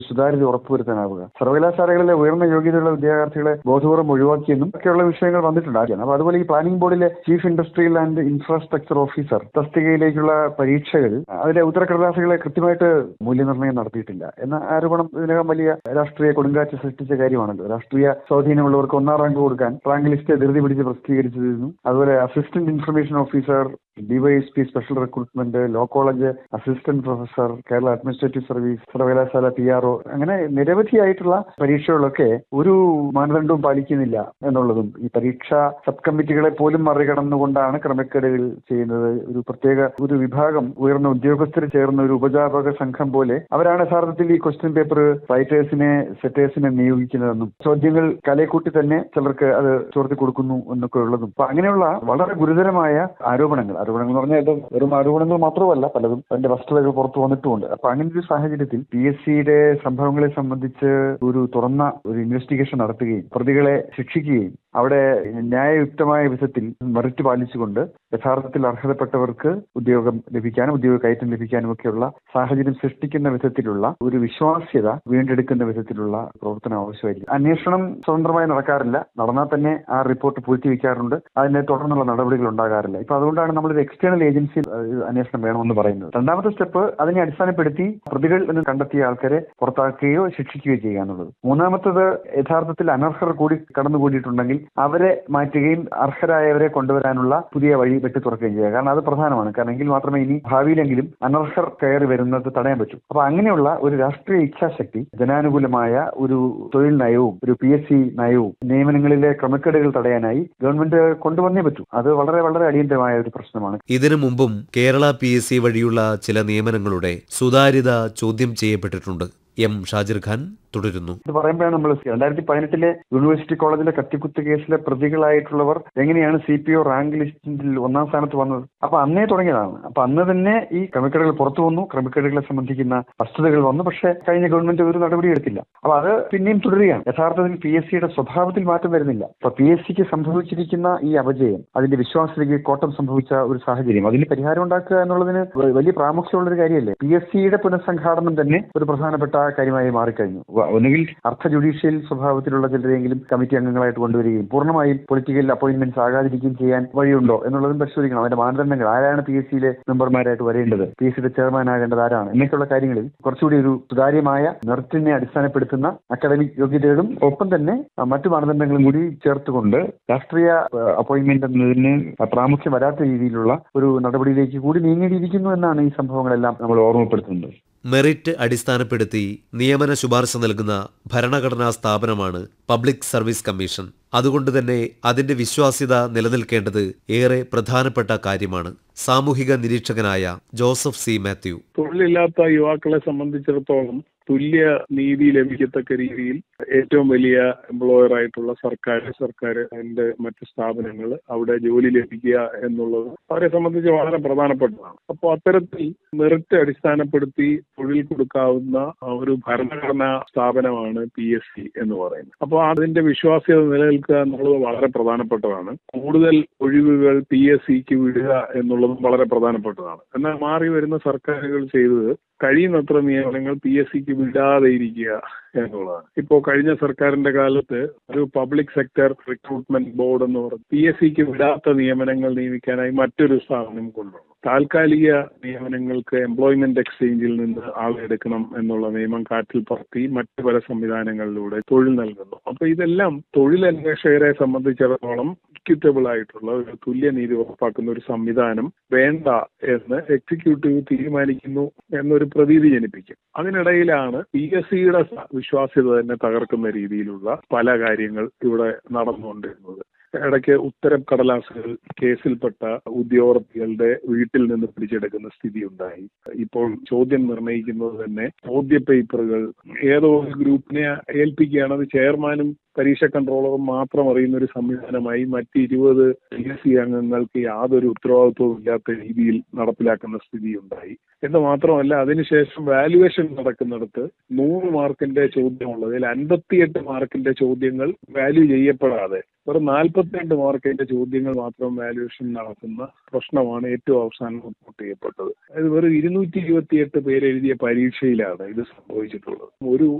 സുതാര്യത ഉറപ്പുവരുത്താനാവുക സർവകലാശാലകളിലെ ഉയർന്ന യോഗ്യതയുള്ള വിദ്യാർത്ഥികളെ ബോധപൂർവ്വം ഒഴിവാക്കിയെന്നും ഒക്കെയുള്ള വിഷയങ്ങൾ വന്നിട്ടുണ്ടായിരുന്നു അപ്പോൾ അതുപോലെ ഈ പ്ലാനിംഗ് ബോർഡിലെ chief industrial and infrastructure officer തസ്തികയിലേക്കുള്ള പരീക്ഷകൾ അതിലെ ഉത്തരക്കടലാസുകളെ കൃത്യമായിട്ട് മൂല്യനിർണ്ണയം നടത്തിയിട്ടില്ല എന്ന ആരോപണം ഇതിനകം വലിയ രാഷ്ട്രീയ കൊടുങ്കാറ്റ് സൃഷ്ടിച്ച കാര്യമാണല്ലോ രാഷ്ട്രീയ സ്വാധീനമുള്ളവർക്ക് ഒന്നാം റാങ്ക് കൊടുക്കാൻ റാങ്ക് ലിസ്റ്റ് ധൃതി പിടിച്ച് പ്രസിദ്ധീകരിച്ചിരുന്നു അതുപോലെ assistant information officer DYSP special recruitment law college assistant professor Kerala administrative service സർവകലാശാല പി ആർ ഒ അങ്ങനെ നിരവധിയായിട്ടുള്ള പരീക്ഷകളൊക്കെ ഒരു മാനദണ്ഡവും പാലിക്കുന്നില്ല എന്നുള്ളതും ഈ പരീക്ഷാ സബ് കമ്മിറ്റികളെ പോലും മറികടന്നുകൊണ്ടാണ് ക്രമക്കേടുകൾ ചെയ്യുന്നത് ഒരു പ്രത്യേക ഒരു വിഭാഗം ഉയർന്ന ഉദ്യോഗസ്ഥർ ചേർന്ന ഒരു ഉപജാപക സംഘം പോലെ അവരാണ് യഥാർത്ഥത്തിൽ ഈ ക്വസ്റ്റ്യൻ പേപ്പർ റൈറ്റേഴ്സിനെ സെറ്റേഴ്സിനെ നിയോഗിക്കുന്നതെന്നും ചോദ്യങ്ങൾ കലയെക്കൂട്ടി തന്നെ ചിലർക്ക് അത് ചോർത്തി കൊടുക്കുന്നു എന്നൊക്കെ ഉള്ളതും അപ്പൊ അങ്ങനെയുള്ള വളരെ ഗുരുതരമായ ആരോപണങ്ങൾ ആരോപണങ്ങൾ എന്ന് പറഞ്ഞാൽ ഇത് വെറും ആരോപണങ്ങൾ മാത്രമല്ല പലതും അതിന്റെ വസ്തുതകൾ പുറത്തു വന്നിട്ടുമുണ്ട് അപ്പൊ അങ്ങനെ ഒരു സാഹചര്യത്തിൽ പി എസ് സിയുടെ സംഭവങ്ങളെ സംബന്ധിച്ച് ഒരു തുറന്ന ഒരു ഇൻവെസ്റ്റിഗേഷൻ നടത്തുകയും പ്രതികളെ ശിക്ഷിക്കുകയും അവിടെ ന്യായയുക്തമായ വിധത്തിൽ മെറിറ്റ് പാലിച്ചുകൊണ്ട് യഥാർത്ഥത്തിൽ അർഹതപ്പെട്ടവർക്ക് ഉദ്യോഗം ലഭിക്കാനും ഉദ്യോഗ കയറ്റം ലഭിക്കാനും ഒക്കെയുള്ള സാഹചര്യം സൃഷ്ടിക്കുന്ന വിധത്തിലുള്ള ഒരു വിശ്വാസ്യത വീണ്ടെടുക്കുന്ന വിധത്തിലുള്ള പ്രവർത്തനം ആവശ്യമായിരിക്കും അന്വേഷണം സ്വതന്ത്രമായി നടക്കാറില്ല നടന്നാൽ തന്നെ ആ റിപ്പോർട്ട് പൂഴ്ത്തിവെക്കാറുണ്ട് അതിനെ തുടർന്നുള്ള നടപടികൾ ഉണ്ടാകാറില്ല ഇപ്പൊ അതുകൊണ്ടാണ് നമ്മളൊരു എക്സ്റ്റേണൽ ഏജൻസി അന്വേഷണം വേണമെന്ന് പറയുന്നത് രണ്ടാമത്തെ സ്റ്റെപ്പ് അതിനെ അടിസ്ഥാനപ്പെടുത്തി പ്രതികൾ എന്ന് കണ്ടെത്തിയ ആൾക്കാരെ പുറത്താക്കുകയോ ശിക്ഷിക്കുകയോ ചെയ്യുക എന്നുള്ളത് മൂന്നാമത്തത് യഥാർത്ഥത്തിൽ അനർഹർ കൂടി കടന്നുകൂടിയിട്ടുണ്ടെങ്കിൽ അവരെ മാറ്റുകയും അർഹരായവരെ കൊണ്ടുവരാനുള്ള പുതിയ വഴി വെട്ടി തുറക്കുകയും ചെയ്യുക കാരണം അത് പ്രധാനമാണ് കാരണം എങ്കിൽ മാത്രമേ ഇനി ഭാവിയിലെങ്കിലും അനർഹർ കയറി വരുന്നത് തടയാൻ പറ്റൂ അപ്പൊ അങ്ങനെയുള്ള ഒരു രാഷ്ട്രീയ ഇച്ഛാശക്തി ജനാനുകൂലമായ ഒരു തൊഴിൽ നയവും ഒരു പി എസ് സി നയവും നിയമനങ്ങളിലെ ക്രമക്കേടുകൾ തടയാനായി ഗവൺമെന്റ് കൊണ്ടുവന്നേ പറ്റൂ അത് വളരെ വളരെ അടിയന്തരമായ ഒരു പ്രശ്നമാണ് ഇതിനു മുമ്പും കേരള പി എസ് സി വഴിയുള്ള ചില നിയമനങ്ങളുടെ സുതാര്യത ചോദ്യം ചെയ്യപ്പെട്ടിട്ടുണ്ട് എം ഷാജിർ ഖാൻ തുടരുന്നു ഇത് പറയുമ്പോഴാണ് നമ്മൾ രണ്ടായിരത്തി പതിനെട്ടിലെ യൂണിവേഴ്സിറ്റി കോളേജിലെ കത്തിക്കുത്ത് കേസിലെ പ്രതികളായിട്ടുള്ളവർ എങ്ങനെയാണ് സി പി ഒ റാങ്ക് ലിസ്റ്റിൽ ഒന്നാം സ്ഥാനത്ത് വന്നത് അപ്പൊ അന്നേ തുടങ്ങിയതാണ് അപ്പൊ അന്ന് തന്നെ ഈ ക്രമക്കേടുകൾ പുറത്തു വന്നു ക്രമക്കേടുകളെ സംബന്ധിക്കുന്ന വസ്തുതകൾ വന്നു പക്ഷേ കഴിഞ്ഞ ഗവൺമെന്റ് ഒരു നടപടി എടുത്തില്ല അപ്പൊ അത് പിന്നെയും തുടരുകയാണ് യഥാർത്ഥത്തിൽ പി എസ് സിയുടെ സ്വഭാവത്തിൽ മാറ്റം വരുന്നില്ല അപ്പൊ പി എസ് സിക്ക് സംഭവിച്ചിരിക്കുന്ന ഈ അപജയം അതിന്റെ വിശ്വാസത്തിലേക്ക് കോട്ടം സംഭവിച്ച ഒരു സാഹചര്യം അതിന് പരിഹാരം ഉണ്ടാക്കുക എന്നുള്ളതിന് വ- വലിയ പ്രാമുഖ്യമുള്ള ഒരു കാര്യമല്ലേ പി എസ് സിയുടെ പുനഃസംഘാടനം തന്നെ ഒരു പ്രധാനപ്പെട്ട കാര്യമായി മാറിക്കഴിഞ്ഞു വ- ഒന്നുകിൽ അർത്ഥ ജുഡീഷ്യൽ സ്വഭാവത്തിലുള്ള ചിലരെങ്കിലും കമ്മിറ്റി അംഗങ്ങളായിട്ട് കൊണ്ടുവരികയും പൂർണ്ണമായും പൊളിറ്റിക്കൽ അപ്പോയിന്റ്മെന്റ്സ് ആകാതിരിക്കുകയും ചെയ്യാൻ വഴിയുണ്ടോ എന്നുള്ളതും പരിശോധിക്കണം അതിന്റെ മാനദണ്ഡങ്ങൾ ആരാണ് പി എസ് സിയിലെ മെമ്പർമാരായിട്ട് വരേണ്ടത് പി എസ് സിയുടെ ചെയർമാൻ ആകേണ്ടത് ആരാണ് എന്നൊക്കെയുള്ള കാര്യങ്ങളിൽ കുറച്ചുകൂടി ഒരു സുതാര്യമായ മെറിറ്റിനെ അടിസ്ഥാനപ്പെടുത്തുന്ന അക്കാദമിക് യോഗ്യതകളും ഒപ്പം തന്നെ ആ, മറ്റു മാനദണ്ഡങ്ങളും കൂടി ചേർത്തുകൊണ്ട് രാഷ്ട്രീയ അപ്പോയിന്റ്മെന്റ് എന്നതിന് പ്രാമുഖ്യം വരാത്ത രീതിയിലുള്ള ഒരു നടപടിയിലേക്ക് കൂടി നീങ്ങേണ്ടിയിരിക്കുന്നു എന്നാണ് ഈ സംഭവങ്ങളെല്ലാം നമ്മൾ ഓർമ്മപ്പെടുത്തുന്നത് മെറിറ്റ് അടിസ്ഥാനപ്പെടുത്തി നിയമന ശുപാർശ നൽകുന്ന ഭരണഘടനാ സ്ഥാപനമാണ് പബ്ലിക് സർവീസ് കമ്മീഷൻ അതുകൊണ്ട് തന്നെ അതിന്റെ വിശ്വാസ്യത നിലനിൽക്കേണ്ടത് ഏറെ പ്രധാനപ്പെട്ട കാര്യമാണ് സാമൂഹിക നിരീക്ഷകനായ ജോസഫ് സി മാത്യു തൊഴിലില്ലാത്ത യുവാക്കളെ സംബന്ധിച്ചിടത്തോളം തുല്യ നീതി ലഭിക്കത്തക്ക രീതിയിൽ ഏറ്റവും വലിയ എംപ്ലോയർ ആയിട്ടുള്ള സർക്കാർ സർക്കാർ അതിന്റെ മറ്റ് സ്ഥാപനങ്ങൾ അവിടെ ജോലി ലഭിക്കുക എന്നുള്ളത് അവരെ സംബന്ധിച്ച് വളരെ പ്രധാനപ്പെട്ടതാണ് അപ്പോൾ അത്തരത്തിൽ മെറിറ്റ് അടിസ്ഥാനപ്പെടുത്തി തൊഴിൽ കൊടുക്കാവുന്ന ഒരു ഭരണഘടനാ സ്ഥാപനമാണ് പി എസ് സി എന്ന് പറയുന്നത് അപ്പോൾ അതിന്റെ വിശ്വാസ്യത നിലനിൽക്കുക എന്നുള്ളത് വളരെ പ്രധാനപ്പെട്ടതാണ് കൂടുതൽ ഒഴിവുകൾ പി എസ് സിക്ക് വിടുക എന്നുള്ളതും വളരെ പ്രധാനപ്പെട്ടതാണ് എന്നാൽ മാറി വരുന്ന സർക്കാരുകൾ ചെയ്തത് കഴിയുന്നത്ര നിയമനങ്ങൾ പി എസ് സിക്ക് വിടാതെ ഇരിക്കുക എന്നുള്ളതാണ് ഇപ്പോൾ കഴിഞ്ഞ സർക്കാരിന്റെ കാലത്ത് ഒരു പബ്ലിക് സെക്ടർ റിക്രൂട്ട്മെന്റ് ബോർഡ് എന്ന് പറഞ്ഞ് പി എസ് സിക്ക് വിടാത്ത നിയമനങ്ങൾ നിയമിക്കാനായി മറ്റൊരു സ്ഥാപനം കൊണ്ടുവന്നു താൽക്കാലിക നിയമനങ്ങൾക്ക് എംപ്ലോയ്മെന്റ് എക്സ്ചേഞ്ചിൽ നിന്ന് ആളെടുക്കണം എന്നുള്ള നിയമം കാറ്റിൽ പറത്തി മറ്റു പല സംവിധാനങ്ങളിലൂടെ തൊഴിൽ നൽകുന്നു അപ്പൊ ഇതെല്ലാം തൊഴിലന്വേഷകരെ സംബന്ധിച്ചിടത്തോളം ഇക്വിറ്റബിൾ ആയിട്ടുള്ള ഒരു തുല്യനീതി ഉറപ്പാക്കുന്ന ഒരു സംവിധാനം വേണ്ട എന്ന് എക്സിക്യൂട്ടീവ് തീരുമാനിക്കുന്നു എന്നൊരു പ്രതീതി ജനിപ്പിക്കും അതിനിടയിലാണ് പി എസ് സിയുടെ വിശ്വാസ്യത തന്നെ തകർക്കുന്ന രീതിയിലുള്ള പല കാര്യങ്ങൾ ഇവിടെ നടന്നുകൊണ്ടിരുന്നത് ഇടയ്ക്ക് ഉത്തരം കടലാസുകൾ കേസിൽപ്പെട്ട ഉദ്യോഗാർത്ഥികളുടെ വീട്ടിൽ നിന്ന് പിടിച്ചെടുക്കുന്ന സ്ഥിതി ഉണ്ടായി ഇപ്പോൾ ചോദ്യം നിർണ്ണയിക്കുന്നത് തന്നെ ചോദ്യ പേപ്പറുകൾ ഏതോ ഒരു ഗ്രൂപ്പിനെ ഏൽപ്പിക്കുകയാണ് അത് ചെയർമാനും പരീക്ഷ കൺട്രോളറും മാത്രം അറിയുന്ന ഒരു സംവിധാനമായി മറ്റ് ഇരുപത് പി എസ് സി അംഗങ്ങൾക്ക് യാതൊരു ഉത്തരവാദിത്വവും ഇല്ലാത്ത രീതിയിൽ നടപ്പിലാക്കുന്ന സ്ഥിതി ഉണ്ടായി എന്ന് മാത്രമല്ല അതിനുശേഷം വാല്യുവേഷൻ നടക്കുന്നിടത്ത് നൂറ് മാർക്കിന്റെ ചോദ്യമുള്ളതിൽ അൻപത്തിയെട്ട് മാർക്കിന്റെ ചോദ്യങ്ങൾ വാല്യൂ ചെയ്യപ്പെടാതെ വെറും നാൽപ്പത്തിരണ്ട് മാർക്കിന്റെ ചോദ്യങ്ങൾ മാത്രം വാല്യുവേഷൻ നടത്തുന്ന പ്രശ്നമാണ് ഏറ്റവും അവസാനം റിപ്പോർട്ട് ചെയ്യപ്പെട്ടത് അത് വെറും ഇരുന്നൂറ്റി ഇരുപത്തിയെട്ട് പേര് എഴുതിയ പരീക്ഷയിലാണ് ഇത് സംഭവിച്ചിട്ടുള്ളത് ഒരു